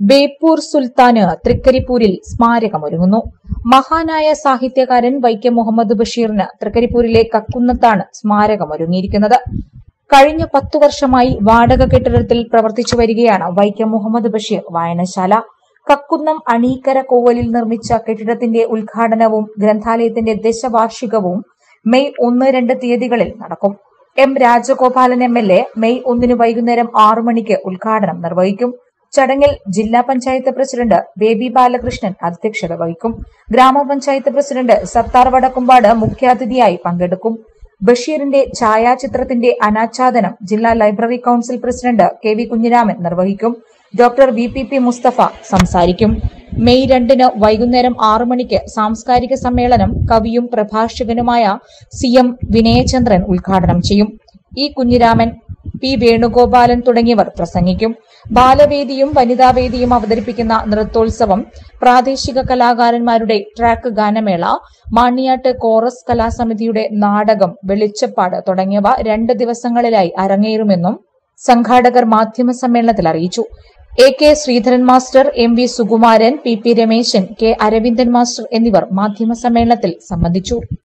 ബേപ്പൂർ സുൽത്താന് തൃക്കരിപ്പൂരിൽ സ്മാരകമൊരുങ്ങുന്നു മഹാനായ സാഹിത്യകാരൻ വൈക്കം മുഹമ്മദ് ബഷീറിന് തൃക്കരിപ്പൂരിലെ കക്കുന്നത്താണ് സ്മാരകമൊരുങ്ങിയിരിക്കുന്നത് കഴിഞ്ഞ പത്തു വർഷമായി വാടക കെട്ടിടത്തിൽ പ്രവർത്തിച്ചു വരികയാണ് വൈക്കം മുഹമ്മദ് ബഷീർ വായനശാല കക്കുന്നം അണീക്കര കോവലിൽ നിർമ്മിച്ച കെട്ടിടത്തിന്റെ ഉദ്ഘാടനവും ഗ്രന്ഥാലയത്തിന്റെ ദശവാർഷികവും മെയ് ഒന്ന് രണ്ട് തീയതികളിൽ നടക്കും M Rajagopalan M L A May ഒന്നിന് വൈകുന്നേരം ആറു മണിക്ക് ഉദ്ഘാടനം നിർവഹിക്കും ചടങ്ങിൽ ജില്ലാ പഞ്ചായത്ത് പ്രസിഡന്റ് ബേബി ബാലകൃഷ്ണൻ അധ്യക്ഷത വഹിക്കും ഗ്രാമപഞ്ചായത്ത് പ്രസിഡന്റ് സത്താർ വടക്കുംപാട് മുഖ്യാതിഥിയായി പങ്കെടുക്കും ബഷീറിന്റെ ഛായാചിത്രത്തിന്റെ അനാച്ഛാദനം ജില്ലാ library council president K V Kunhiraman നിർവഹിക്കും doctor V P P Mustafa സംസാരിക്കും മെയ് രണ്ടിന് വൈകുന്നേരം ആറു മണിക്ക് സാംസ്കാരിക സമ്മേളനം കവിയും പ്രഭാഷകനുമായ സി എം വിനയചന്ദ്രൻ ഉദ്ഘാടനം ചെയ്യും ഇ കുഞ്ഞിരാമൻ പി വേണുഗോപാലൻ തുടങ്ങിയവർ പ്രസംഗിക്കും ബാലവേദിയും വനിതാവേദിയും അവതരിപ്പിക്കുന്ന നൃത്തോത്സവം പ്രാദേശിക കലാകാരന്മാരുടെ ട്രാക്ക് ഗാനമേള മാണിയാട്ട് കോറസ് കലാസമിതിയുടെ നാടകം വെളിച്ചപ്പാട് തുടങ്ങിയവ രണ്ട് ദിവസങ്ങളിലായി അരങ്ങേറുമെന്നും സംഘാടകർ മാധ്യമ സമ്മേളനത്തിൽ അറിയിച്ചു A K Sreedharan master M V Sukumaran P P Rameshan K Aravindan master എന്നിവർ മാധ്യമ സമ്മേളനത്തിൽ സംബന്ധിച്ചു